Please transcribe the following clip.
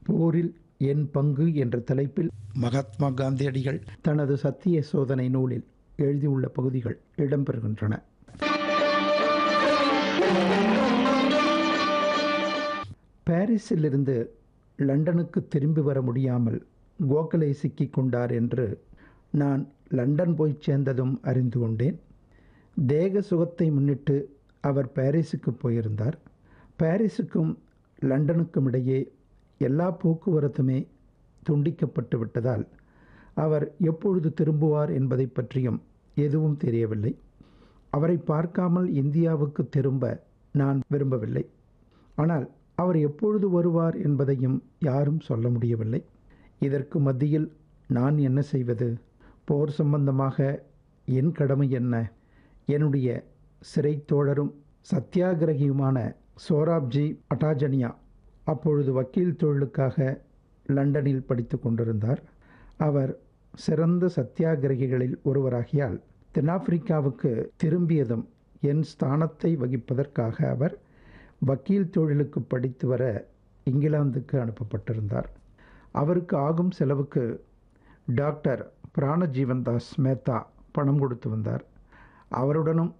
போரில் என் பங்கு என்ற தலைப்பில் மகாத்மா காந்தியடிகள் தனது சத்திய சோதனை நூலில் எழுதியுள்ள பகுதிகள் இடம்பெறுகின்றன பாரிஸிலிருந்து லண்டனுக்கு திரும்பி வர முடியாமல் கோகலே சிக்கிக் கொண்டார் என்று நான் லண்டன் போய் சேர்ந்ததும் அறிந்து கொண்டேன் தேக சுகத்தை முன்னிட்டு அவர் பாரிஸுக்கு போயிருந்தார் பாரிஸுக்கும் லண்டனுக்கும் இடையே எல்லா போக்குவரத்துமே துண்டிக்கப்பட்டு விட்டதால் அவர் எப்பொழுது திரும்புவார் என்பதை பற்றியும் எதுவும் தெரியவில்லை அவரை பார்க்காமல் இந்தியாவுக்கு திரும்ப நான் விரும்பவில்லை ஆனால் அவர் எப்பொழுது வருவார் என்பதையும் யாரும் சொல்ல முடியவில்லை இதற்கு மத்தியில் நான் என்ன செய்வது போர் சம்பந்தமாக என் கடமை என்ன என்னுடைய சிறை தோழரும் சத்தியாகிரகியுமான சோராப்ஜி அட்டாஜனியா அப்பொழுது வக்கீல் தொழிலுக்காக லண்டனில் படித்து கொண்டிருந்தார் அவர் சிறந்த சத்தியாகிரகிகளில் ஒருவராகியால் தென்னாப்பிரிக்காவுக்கு திரும்பியதும் என் ஸ்தானத்தை வகிப்பதற்காக அவர் வக்கீல் தொழிலுக்கு படித்து வர இங்கிலாந்துக்கு அனுப்பப்பட்டிருந்தார் அவருக்கு ஆகும் செலவுக்கு டாக்டர் பிராணஜீவன் தாஸ் மேத்தா பணம் கொடுத்து வந்தார் அவருடனும்